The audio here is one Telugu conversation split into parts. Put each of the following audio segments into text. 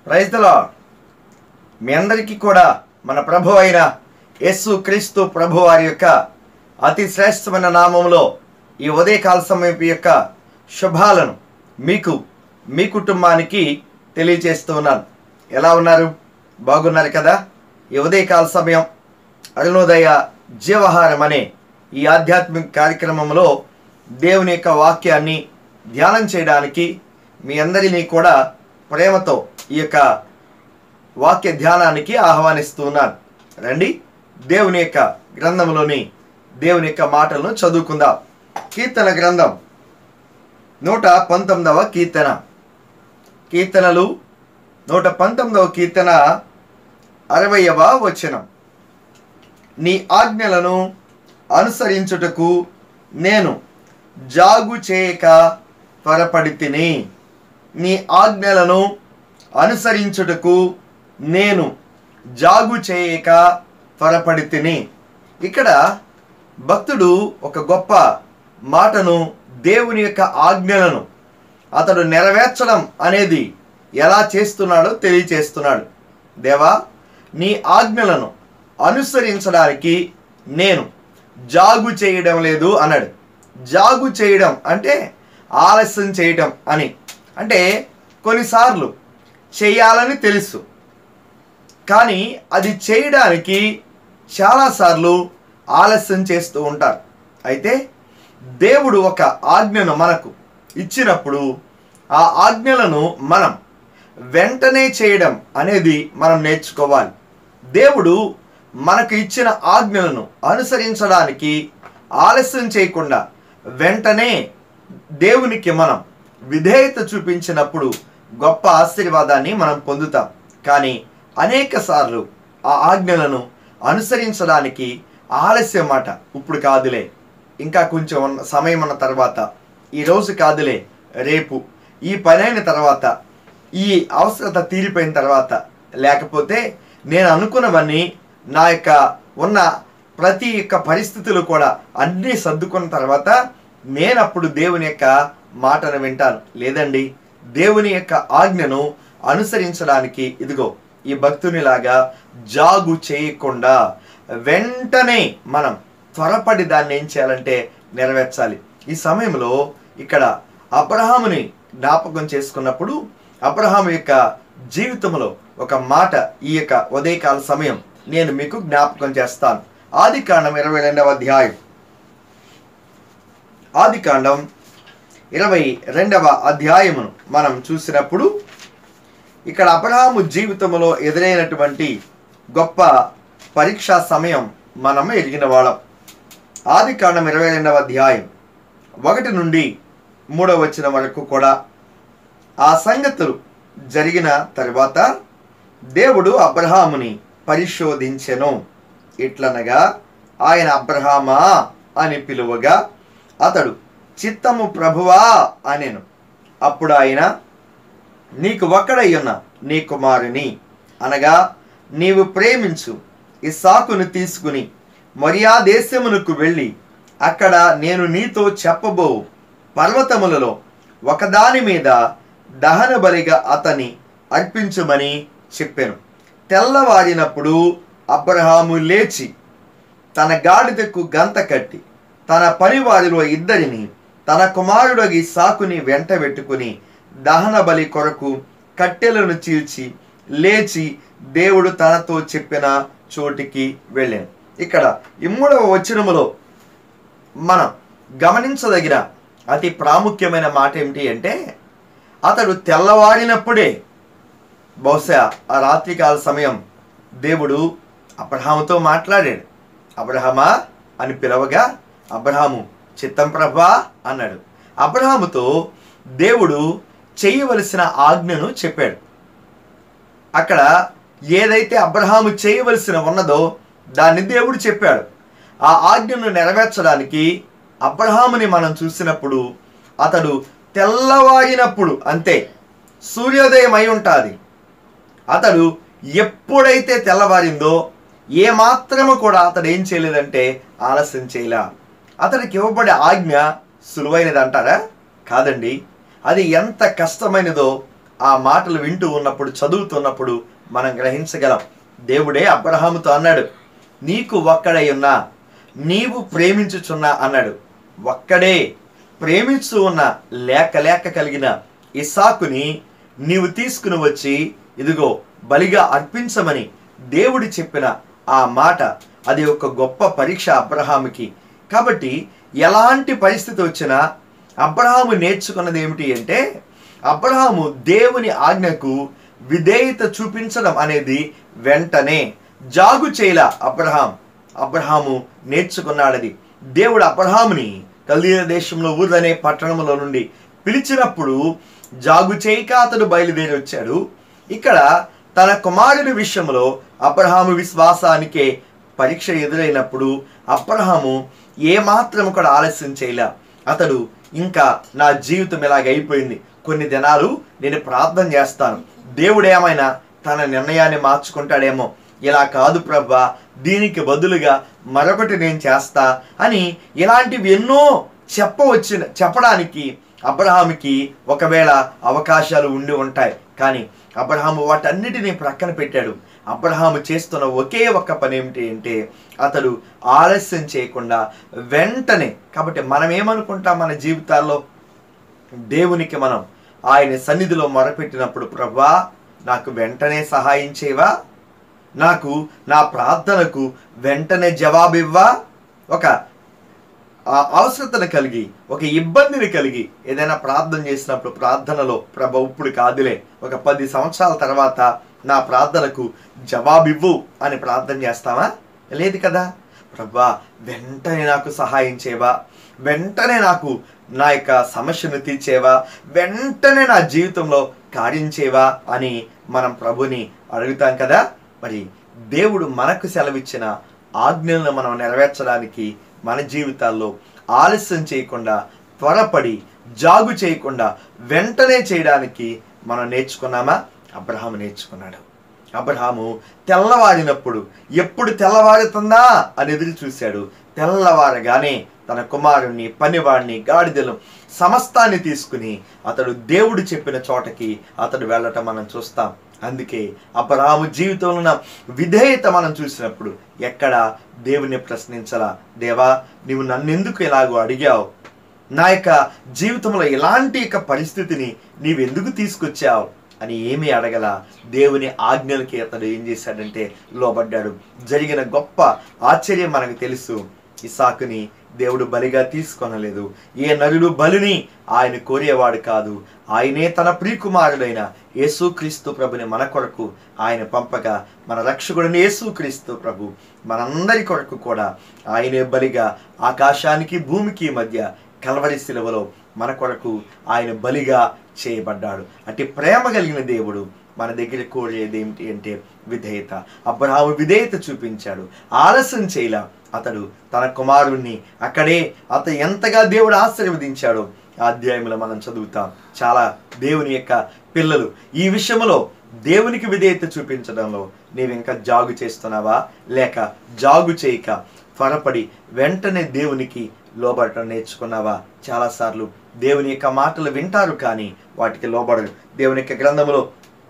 ప్రైజ్లో మీ అందరికీ కూడా మన ప్రభు అయిన యేసు క్రీస్తు ప్రభు వారి యొక్క అతి శ్రేష్టమైన నామంలో ఈ ఉదయకాల సమయం యొక్క శుభాలను మీకు మీ కుటుంబానికి తెలియజేస్తూ ఉన్నాను ఎలా ఉన్నారు బాగున్నారు కదా ఈ ఉదయకాల సమయం అరుణోదయ జీవహారం అనే ఈ ఆధ్యాత్మిక కార్యక్రమంలో దేవుని యొక్క వాక్యాన్ని ధ్యానం చేయడానికి మీ అందరినీ కూడా ప్రేమతో ఈ యొక్క వాక్య ధ్యానానికి ఆహ్వానిస్తున్నాను రండి దేవుని యొక్క గ్రంథంలోని దేవుని యొక్క మాటలను చదువుకుందాం కీర్తన గ్రంథం నూట పంతొమ్మిదవ కీర్తన కీర్తనలు నూట పంతొమ్మిదవ కీర్తన అరవయవ వచనం నీ ఆజ్ఞలను అనుసరించుటకు నేను జాగు చేయక త్వరపడి తిని నీ ఆజ్ఞలను అనుసరించుటకు నేను జాగు చేయక త్వరపడి తిని ఇక్కడ భక్తుడు ఒక గొప్ప మాటను దేవుని యొక్క ఆజ్ఞలను అతడు నెరవేర్చడం అనేది ఎలా చేస్తున్నాడో తెలియచేస్తున్నాడు దేవా నీ ఆజ్ఞలను అనుసరించడానికి నేను జాగు చేయడం లేదు అన్నాడు జాగు చేయడం అంటే ఆలస్యం చేయడం అని అంటే కొన్నిసార్లు చేయాలని తెలుసు కానీ అది చేయడానికి చాలాసార్లు ఆలస్యం చేస్తూ ఉంటారు అయితే దేవుడు ఒక ఆజ్ఞను మనకు ఇచ్చినప్పుడు ఆ ఆజ్ఞలను మనం వెంటనే చేయడం అనేది మనం నేర్చుకోవాలి దేవుడు మనకు ఇచ్చిన ఆజ్ఞలను అనుసరించడానికి ఆలస్యం చేయకుండా వెంటనే దేవునికి మనం విధేయత చూపించినప్పుడు గొప్ప ఆశీర్వాదాన్ని మనం పొందుతాం కానీ అనేక సార్లు ఆ ఆజ్ఞలను అనుసరించడానికి ఆలస్యం మాట ఇప్పుడు కాదులే ఇంకా కొంచెం ఉన్న- సమయం ఉన్న తర్వాత ఈ రోజు కాదులే రేపు ఈ పని అయిన తర్వాత ఈ అవసరత తీరిపోయిన తర్వాత లేకపోతే నేను అనుకున్నవన్నీ నా యొక్క ఉన్న ప్రతి యొక్క పరిస్థితులు కూడా అన్నీ సర్దుకున్న తర్వాత నేను అప్పుడు దేవుని యొక్క మాటను వింటాను లేదండి దేవుని యొక్క ఆజ్ఞను అనుసరించడానికి ఇదిగో ఈ భక్తునిలాగా జాగు చేయకుండా వెంటనే మనం త్వరపడి దాన్ని ఏం చేయాలంటే నెరవేర్చాలి ఈ సమయంలో ఇక్కడ అబ్రహాముని జ్ఞాపకం చేసుకున్నప్పుడు అబ్రహాము యొక్క జీవితంలో ఒక మాట ఈ యొక్క ఉదయకాల సమయం నేను మీకు జ్ఞాపకం చేస్తాను ఆది కాండం ఇరవై రెండవ అధ్యాయం ఆది కాండం ఇరవై రెండవ అధ్యాయమును మనం చూసినప్పుడు ఇక్కడ అబ్రహాము జీవితంలో ఎదురైనటువంటి గొప్ప పరీక్షా సమయం మనం ఎరిగిన వాళ్ళం ఆది కాండం ఇరవై రెండవ అధ్యాయం ఒకటి నుండి మూడవ వచ్చిన వరకు కూడా ఆ సంగతులు జరిగిన తర్వాత దేవుడు అబ్రహాముని పరిశోధించెను ఇట్లనగా ఆయన అబ్రహామా అని పిలువగా అతడు చిత్తము ప్రభువా అనెను అప్పుడు ఆయన నీకు ఒక్కడయ్యున్న నీ కుమారుని అనగా నీవు ప్రేమించు ఇస్సాకును తీసుకుని మరియా దేశమునకు వెళ్ళి అక్కడ నేను నీతో చెప్పబో పర్వతములలో ఒకదాని మీద దహన బలిగా అతని అర్పించుమని చెప్పాను తెల్లవారినప్పుడు అబ్రహాము లేచి తన గాడిదకు గంత కట్టి తన పనివారిలో ఇద్దరిని తన కుమారుడికి సాకుని వెంట పెట్టుకుని దహన బలి కొరకు కట్టెలను చీల్చి లేచి దేవుడు తనతో చెప్పిన చోటికి వెళ్ళాను ఇక్కడ ఈ మూడవ వచనములో మనం గమనించదగిన అతి ప్రాముఖ్యమైన మాట ఏమిటి అంటే అతడు తెల్లవారినప్పుడే బహుశా ఆ రాత్రికాల సమయం దేవుడు అబ్రహాముతో మాట్లాడాడు అబ్రహమా అని పిలవగా అబ్రహాము చిత్తం ప్రభా అన్నాడు అబ్రహాముతో దేవుడు చేయవలసిన ఆజ్ఞను చెప్పాడు అక్కడ ఏదైతే అబ్రహాము చేయవలసిన ఉన్నదో దాన్ని దేవుడు చెప్పాడు ఆ ఆజ్ఞను నెరవేర్చడానికి అబ్రహాముని మనం చూసినప్పుడు అతడు తెల్లవారినప్పుడు అంతే సూర్యోదయం అయి ఉంటుంది అతడు ఎప్పుడైతే తెల్లవారిందో ఏ మాత్రము కూడా అతడు ఏం చేయలేదంటే ఆలస్యం చేయలే అతడికి ఇవ్వబడే ఆజ్ఞ సులువైనది అంటారా కాదండి అది ఎంత కష్టమైనదో ఆ మాటలు వింటూ ఉన్నప్పుడు చదువుతున్నప్పుడు మనం గ్రహించగలం దేవుడే అబ్రహాముతో అన్నాడు నీకు ఒక్కడై ఉన్నా నీవు ప్రేమించుచున్నా అన్నాడు ఒక్కడే ప్రేమించు ఉన్న లేక లేక కలిగిన ఇసాకుని నీవు తీసుకుని వచ్చి ఇదిగో బలిగా అర్పించమని దేవుడు చెప్పిన ఆ మాట అది ఒక గొప్ప పరీక్ష అబ్రహాముకి కాబట్టి ఎలాంటి పరిస్థితి వచ్చినా అబ్రహాము నేర్చుకున్నది ఏమిటి అంటే అబ్రహాము దేవుని ఆజ్ఞకు విధేయత చూపించడం అనేది వెంటనే జాగు చేయల అబ్రహాం అబ్రహాము నేర్చుకున్నాడది దేవుడు అబ్రహాముని కల్దీయ దేశంలో ఊర్ అనే పట్టణంలో నుండి పిలిచినప్పుడు జాగు చేయక అతడు బయలుదేరి వచ్చాడు ఇక్కడ తన కుమారుడి విషయంలో అబ్రహాము విశ్వాసానికే పరీక్ష ఎదురైనప్పుడు అబ్రహాము ఏమాత్రం కూడా ఆలస్యం చేయలే అతడు ఇంకా నా జీవితం ఇలాగ అయిపోయింది కొన్ని దినాలు నేను ప్రార్థన చేస్తాను దేవుడు ఏమైనా తన నిర్ణయాన్ని మార్చుకుంటాడేమో ఇలా కాదు ప్రభా దీనికి బదులుగా మరొకటి నేను చేస్తా అని ఇలాంటివి ఎన్నో చెప్పవచ్చిన చెప్పడానికి అబ్రహాముకి ఒకవేళ అవకాశాలు ఉండి ఉంటాయి కానీ అబ్రహాము వాటన్నిటినీ ప్రక్కన పెట్టాడు అబ్రహాము చేస్తున్న ఒకే ఒక్క పని ఏమిటి అంటే అతడు ఆలస్యం చేయకుండా వెంటనే కాబట్టి మనం ఏమనుకుంటాం మన జీవితాల్లో దేవునికి మనం ఆయన సన్నిధిలో మొరపెట్టినప్పుడు ప్రభా నాకు వెంటనే సహాయం చేయవా నాకు నా ప్రార్థనకు వెంటనే జవాబివ్వా ఒక ఆ అవసరతను కలిగి ఒక ఇబ్బందిని కలిగి ఏదైనా ప్రార్థన చేసినప్పుడు ప్రార్థనలో ప్రభు ఇప్పుడు కాదులే ఒక పది సంవత్సరాల తర్వాత నా ప్రార్థనకు జవాబివ్వు అని ప్రార్థన చేస్తావా లేదు కదా ప్రభా వెంటనే నాకు సహాయం చేయవా వెంటనే నాకు నా యొక్క సమస్యను తీర్చేవా వెంటనే నా జీవితంలో కార్యం చేయవా అని మనం ప్రభుని అడుగుతాం కదా మరి దేవుడు మనకు సెలవిచ్చిన ఆజ్ఞలను మనం నెరవేర్చడానికి మన జీవితాల్లో ఆలస్యం చేయకుండా త్వరపడి జాగు చేయకుండా వెంటనే చేయడానికి మనం నేర్చుకున్నామా అబ్రహాము నేర్చుకున్నాడు అబ్రహాము తెల్లవారినప్పుడు ఎప్పుడు తెల్లవారుతుందా అని ఎదురు చూశాడు తెల్లవారగానే తన కుమారుణ్ణి పనివాడిని గాడిదలు సమస్తాన్ని తీసుకుని అతడు దేవుడు చెప్పిన చోటకి అతడు వెళ్ళటం మనం చూస్తాం అందుకే అబ్రహాము జీవితంలో ఉన్న విధేయత మనం చూసినప్పుడు ఎక్కడ దేవుని ప్రశ్నించలా దేవా నీవు నన్నెందుకు ఇలాగో అడిగావు నా యొక్క జీవితంలో ఇలాంటి యొక్క పరిస్థితిని నీవెందుకు తీసుకొచ్చావు అని ఏమీ అడగల దేవుని ఆజ్ఞలకి అతడు ఏం చేశాడంటే లోబడ్డాడు జరిగిన గొప్ప ఆశ్చర్యం మనకు తెలుసు ఇసాకుని దేవుడు బలిగా తీసుకొనలేదు ఏ నరుడు బలిని ఆయన కోరేవాడు కాదు ఆయనే తన ప్రియకుమారుడైన యేసుక్రీస్తు ప్రభుని మన కొరకు ఆయన పంపగా మన రక్షకుడిని యేసుక్రీస్తు ప్రభు మనందరి కొరకు కూడా ఆయనే బలిగా ఆకాశానికి భూమికి మధ్య కలవరి శిలువలో మన కొరకు ఆయన బలిగా చేయబడ్డాడు అంటే ప్రేమ కలిగిన దేవుడు మన దగ్గర కోరేది ఏమిటి అంటే విధేయత అబ్రహాము విధేయత చూపించాడు ఆలస్యం చేయలా అతడు తన కుమారుణ్ణి అక్కడే అతను ఎంతగా దేవుడు ఆశీర్వదించాడో ఆ అధ్యాయంలో మనం చదువుతాం చాలా దేవుని యొక్క పిల్లలు ఈ విషయంలో దేవునికి విధేయత చూపించడంలో నీవు ఇంకా జాగు చేస్తున్నావా లేక జాగు చేయక త్వరపడి వెంటనే దేవునికి లోబడటం నేర్చుకున్నావా చాలాసార్లు దేవుని యొక్క మాటలు వింటారు కానీ వాటికి లోబడరు దేవుని యొక్క గ్రంథములో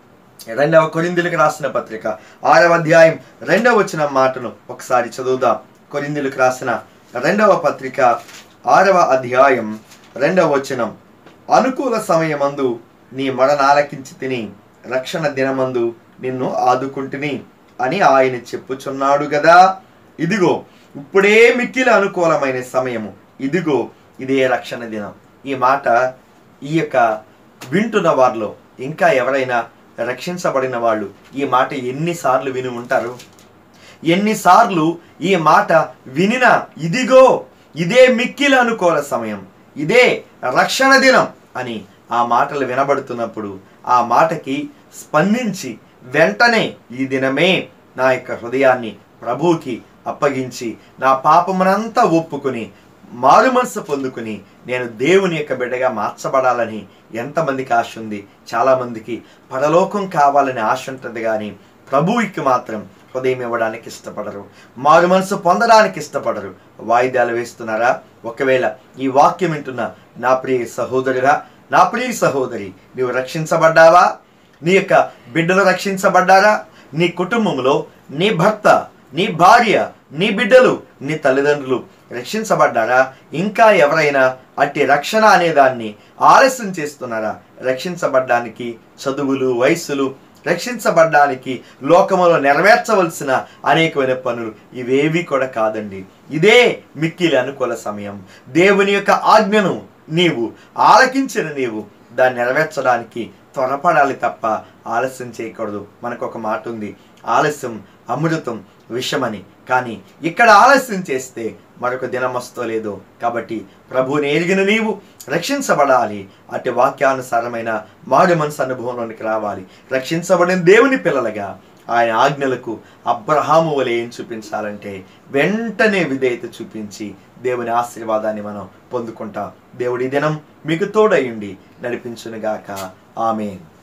రెండవ కొరిందులకు రాసిన పత్రిక ఆరవ అధ్యాయం రెండవ వచ్చిన మాటను ఒకసారి చదువుదాం కొరిందులకు రాసిన రెండవ పత్రిక ఆరవ అధ్యాయం రెండవ వచనం అనుకూల సమయమందు నీ మరణాలకించి తిని రక్షణ దినమందు నిన్ను ఆదుకుంటుని అని ఆయన చెప్పుచున్నాడు కదా ఇదిగో ఇప్పుడే మిక్కిలి అనుకూలమైన సమయము ఇదిగో ఇదే రక్షణ దినం ఈ మాట ఈ యొక్క వింటున్న వారిలో ఇంకా ఎవరైనా రక్షించబడిన వాళ్ళు ఈ మాట ఎన్నిసార్లు విని ఉంటారు ఎన్నిసార్లు ఈ మాట వినిన ఇదిగో ఇదే మిక్కిలి అనుకోల సమయం ఇదే రక్షణ దినం అని ఆ మాటలు వినబడుతున్నప్పుడు ఆ మాటకి స్పందించి వెంటనే ఈ దినమే నా యొక్క హృదయాన్ని ప్రభువుకి అప్పగించి నా పాపమునంతా ఒప్పుకొని మారు మనసు పొందుకుని నేను దేవుని యొక్క బిడ్డగా మార్చబడాలని ఎంతమందికి ఆశ ఉంది చాలామందికి పరలోకం కావాలని ఆశ ఉంటుంది కానీ ప్రభువుకి మాత్రం హృదయం ఇవ్వడానికి ఇష్టపడరు మారు మనసు పొందడానికి ఇష్టపడరు వాయిదాలు వేస్తున్నారా ఒకవేళ ఈ వాక్యం వింటున్న నా ప్రియ సహోదరురా నా ప్రియ సహోదరి నీవు రక్షించబడ్డావా నీ యొక్క బిడ్డలు రక్షించబడ్డారా నీ కుటుంబంలో నీ భర్త నీ భార్య నీ బిడ్డలు నీ తల్లిదండ్రులు రక్షించబడ్డారా ఇంకా ఎవరైనా అట్టి రక్షణ అనే దాన్ని ఆలస్యం చేస్తున్నారా రక్షించబడ్డానికి చదువులు వయస్సులు రక్షించబడ్డానికి లోకములో నెరవేర్చవలసిన అనేకమైన పనులు ఇవేవి కూడా కాదండి ఇదే మిక్కిలి అనుకూల సమయం దేవుని యొక్క ఆజ్ఞను నీవు ఆలకించిన నీవు దాన్ని నెరవేర్చడానికి త్వరపడాలి తప్ప ఆలస్యం చేయకూడదు మనకు ఒక మాట ఉంది ఆలస్యం అమృతం విషమని కానీ ఇక్కడ ఆలస్యం చేస్తే మరొక దినం వస్తో లేదు కాబట్టి ప్రభువుని ఎరిగిన నీవు రక్షించబడాలి అట్టి వాక్యానుసారమైన మారు మనసు అనుభవంలోనికి రావాలి రక్షించబడిన దేవుని పిల్లలుగా ఆయన ఆజ్ఞలకు అబ్రహాము వలె ఏం చూపించాలంటే వెంటనే విధేయత చూపించి దేవుని ఆశీర్వాదాన్ని మనం పొందుకుంటాం దేవుడి దినం మీకు తోడయుండి నడిపించునుగాక ఆమెన్